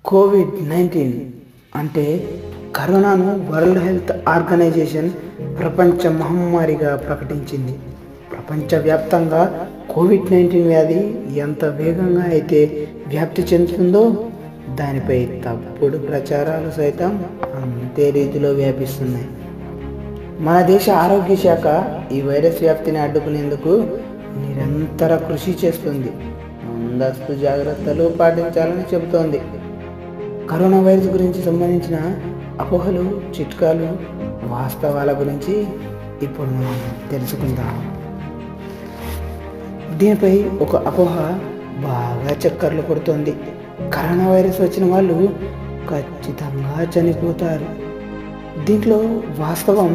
Covid nineteen అంటే కరోనాను world health organisation ప్రపంచ మహమ్మారిగా ప్రకటించింది ప్రపంచవ్యాప్తంగా కోవిడ్ నైన్టీన్ వ్యాధి ఎంత వేగంగా అయితే వ్యాప్తి చెందుతుందో దానిపై తప్పుడు ప్రచారాలు సైతం అంతే రీతిలో వ్యాపిస్తున్నాయి మన దేశ ఆరోగ్య శాఖ ఈ వైరస్ వ్యాప్తిని అడ్డుకునేందుకు నిరంతర కృషి చేస్తుంది ముందస్తు జాగ్రత్తలు పాటించాలని చెబుతోంది కరోనా వైరస్ గురించి సంబంధించిన అపోహలు చిట్కాలు వాస్తవాల గురించి ఇప్పుడు మనం తెలుసుకుందాం దీనిపై ఒక అపోహ బాగా చక్కర్లు కొడుతోంది కరోనా వైరస్ వచ్చిన వాళ్ళు ఖచ్చితంగా చనిపోతారు దీంట్లో వాస్తవం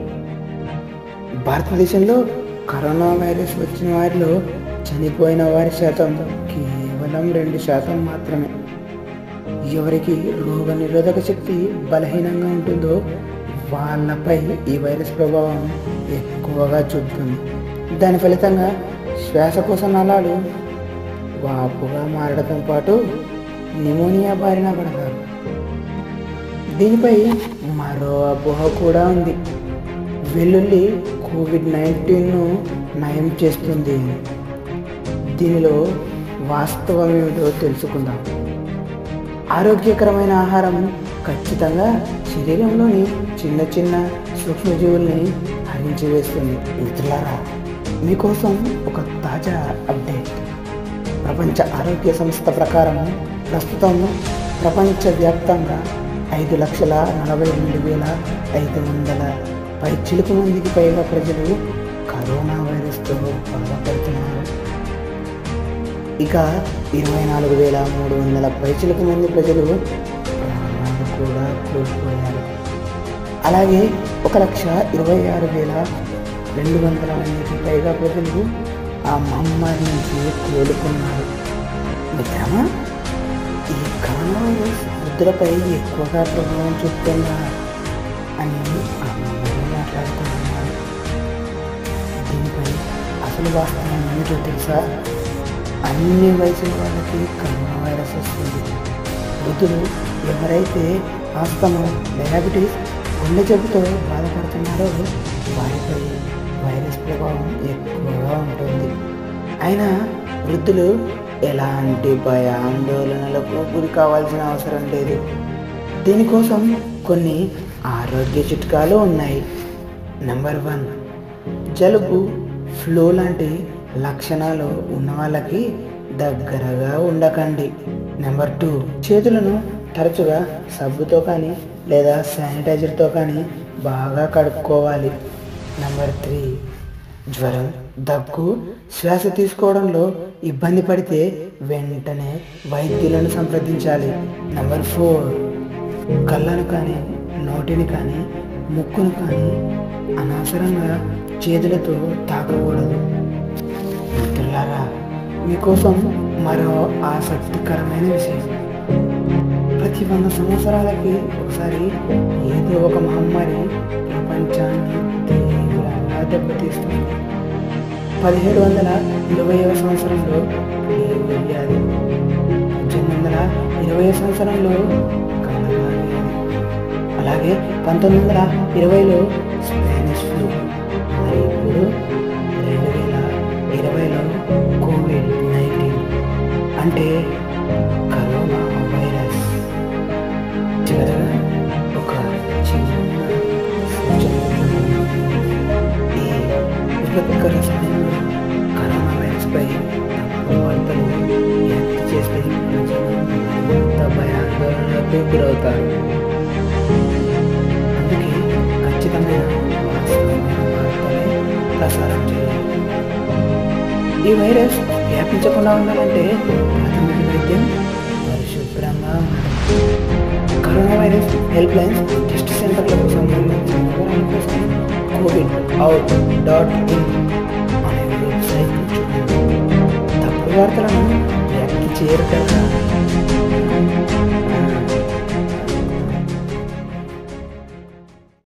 భారతదేశంలో కరోనా వైరస్ వచ్చిన వారిలో చనిపోయిన వారి శాతం కేవలం రెండు శాతం మాత్రమే ఎవరికి రోగ నిరోధక శక్తి బలహీనంగా ఉంటుందో వాళ్ళపై ఈ వైరస్ ప్రభావం ఎక్కువగా చూపుతుంది దాని ఫలితంగా శ్వాసకోశ నాళాలు వాపుగా మారడంతో పాటు నిమోనియా బారిన పడతారు దీనిపై మరో అపోహ కూడా ఉంది వెల్లుల్లి కోవిడ్ నైన్టీన్ను నయం చేస్తుంది దీనిలో వాస్తవం ఏమిటో తెలుసుకుందాం ఆరోగ్యకరమైన ఆహారం ఖచ్చితంగా శరీరంలోని చిన్న చిన్న సూక్ష్మజీవుల్ని హరించి వేస్తుంది మిత్రులారా మీకోసం ఒక తాజా అప్డేట్ ప్రపంచ ఆరోగ్య సంస్థ ప్రకారం ప్రస్తుతం ప్రపంచవ్యాప్తంగా ఐదు లక్షల నలభై రెండు వేల ఐదు వందల పై చిలుకు మందికి పైగా ప్రజలు కరోనా వైరస్తో బాధపడుతున్నారు ఇక ఇరవై నాలుగు వేల మూడు వందల పైచిలకు మంది ప్రజలు ప్రాణాలు కూడా కోల్పోయారు అలాగే ఒక లక్ష ఇరవై ఆరు వేల రెండు వందల మందికి పైగా ప్రజలు ఆ మహమ్మారి నుంచి కోలుకున్నారు మిత్రమా ఈ కరోనా వైరస్ వృద్ధులపై ఎక్కువగా ప్రభావం చూపుతుందా అని అందరూ మాట్లాడుతున్నారు దీనిపై అసలు వాస్తవం ఏమిటో తెలుసా అన్ని వయసుల వాళ్ళకి కరోనా వైరస్ వస్తుంది వృద్ధులు ఎవరైతే ఆస్తమా డయాబెటీస్ గుండె జబ్బుతో బాధపడుతున్నారో వారిపై వైరస్ ప్రభావం ఎక్కువగా ఉంటుంది అయినా వృద్ధులు ఎలాంటి భయాందోళనలకు గురి కావాల్సిన అవసరం లేదు దీనికోసం కొన్ని ఆరోగ్య చిట్కాలు ఉన్నాయి నెంబర్ వన్ జలుబు ఫ్లూ లాంటి లక్షణాలు ఉన్న వాళ్ళకి దగ్గరగా ఉండకండి నెంబర్ టూ చేతులను తరచుగా సబ్బుతో కానీ లేదా శానిటైజర్తో కానీ బాగా కడుక్కోవాలి నెంబర్ త్రీ జ్వరం దగ్గు శ్వాస తీసుకోవడంలో ఇబ్బంది పడితే వెంటనే వైద్యులను సంప్రదించాలి నెంబర్ ఫోర్ కళ్ళను కానీ నోటిని కానీ ముక్కును కానీ అనవసరంగా చేతులతో తాకకూడదు మిత్రులారా మీకోసం మరో ఆసక్తికరమైన విషయం ప్రతి వంద సంవత్సరాలకి ఒకసారి ఏదో ఒక మహమ్మారి ప్రపంచాన్ని తీవ్రంగా దెబ్బతీస్తుంది పదిహేడు వందల ఇరవైవ సంవత్సరంలో డెంగ్యూ వ్యాధి పద్దెనిమిది వందల ఇరవై సంవత్సరంలో కలరా వ్యాధి అలాగే పంతొమ్మిది వందల ఇరవైలో స్పానిష్ ఫ్లూ మరి ఇప్పుడు రెండు వేల ఇరవైలో కోవిడ్ నైన్టీన్ అంటే కరోనా వైరస్ చివరగా ఒక చిన్న సూచన ఈ విపత్కర సమయంలో కరోనా వైరస్పై తప్పుడు వార్తలు వ్యాప్తి చేస్తే ప్రజలు మరింత భయాందోళనకు గురవుతారు అందుకే ఖచ్చితమైన వాస్తవమైన వార్తలే ప్రసారం చేయాలి ఈ వైరస్ వ్యాపించకుండా ఉండాలంటే ప్రాథమిక వైద్యం పరిశుభ్రంగా ఉండాలి corona virus help lines test సెంటర్లకు సంబంధించిన వివరాల కోసం కోవిడ్ అవుట్ డాట్ ఇన్ అనే వెబ్సైట్ చూడండి తప్పుడు వార్తలను వ్యాప్తి చేయరు కదా